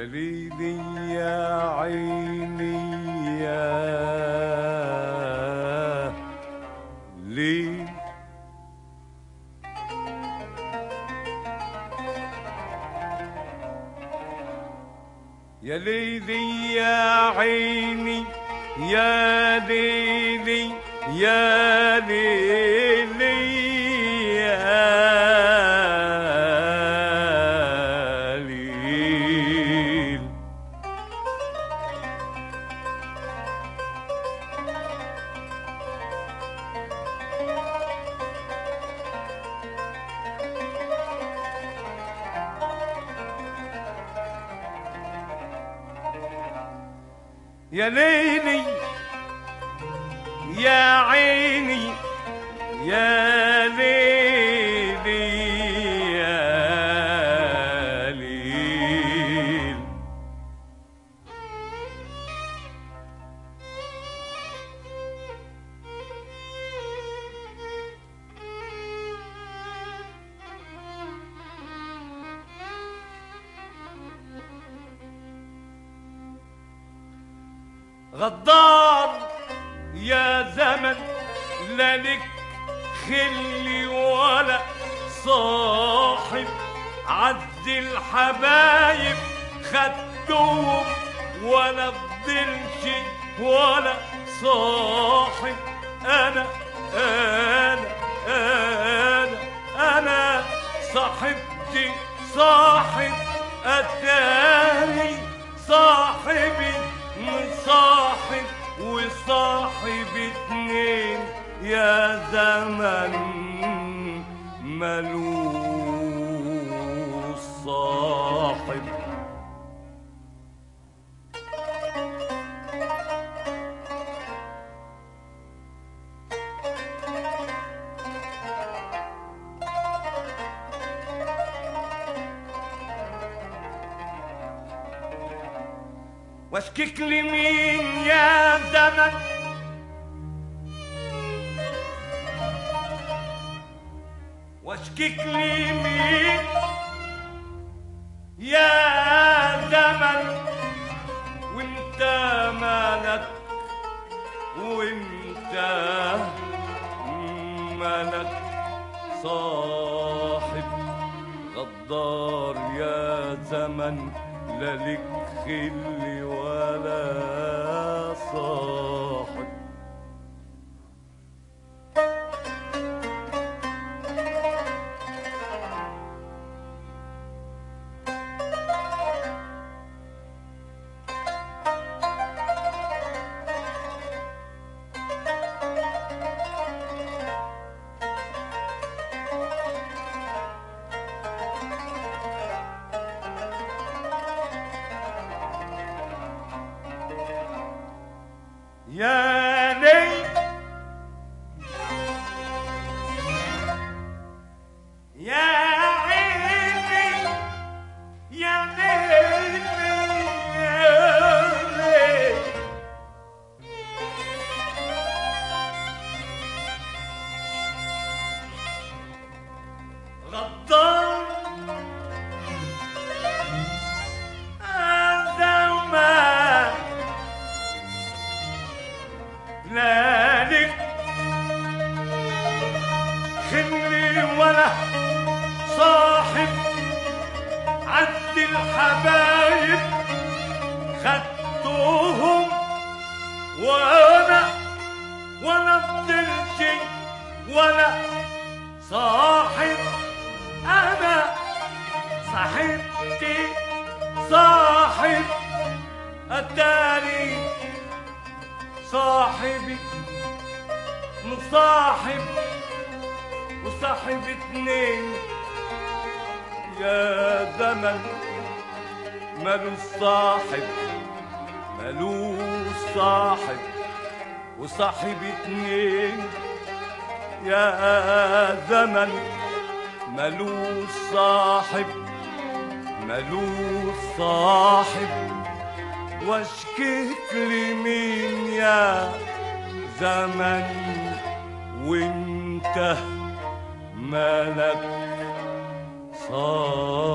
ليلي يا عيني يا ليل يا ليلي يا عيني يا ليلي يا ليلي يا ليل يا ليلي يا عيني يا ليلي يا ليل غدار يا زمن لا لك خلي ولا صاحب عز الحبايب خدتهم ولا فضلش ولا صاحب انا انا انا انا صاحبتي صاحب اتاني صاحبي مصاحب وصاحب اتنين يا زمن ملوش صاحب واشكيك لمين يا زمن واشكيك لمين يا زمن وانت مالك وانت مالك صاحب غدار يا زمن لا لك خل ولا صاحب يا ليل يا عيني يا ليلي يا ليل غدار هذا ما لك خلي ولا صاحب عد الحبايب خدتهم وانا ولا فضلش ولا صاحب انا صاحبتي صاحب اتاني صاحبي مصاحب وصاحب اتنين يا زمن مالوش صاحب مالوش صاحب وصاحب اتنين يا زمن مالوش صاحب مالوش صاحب واشكيك لمين يا زمن وانت مالك صاحب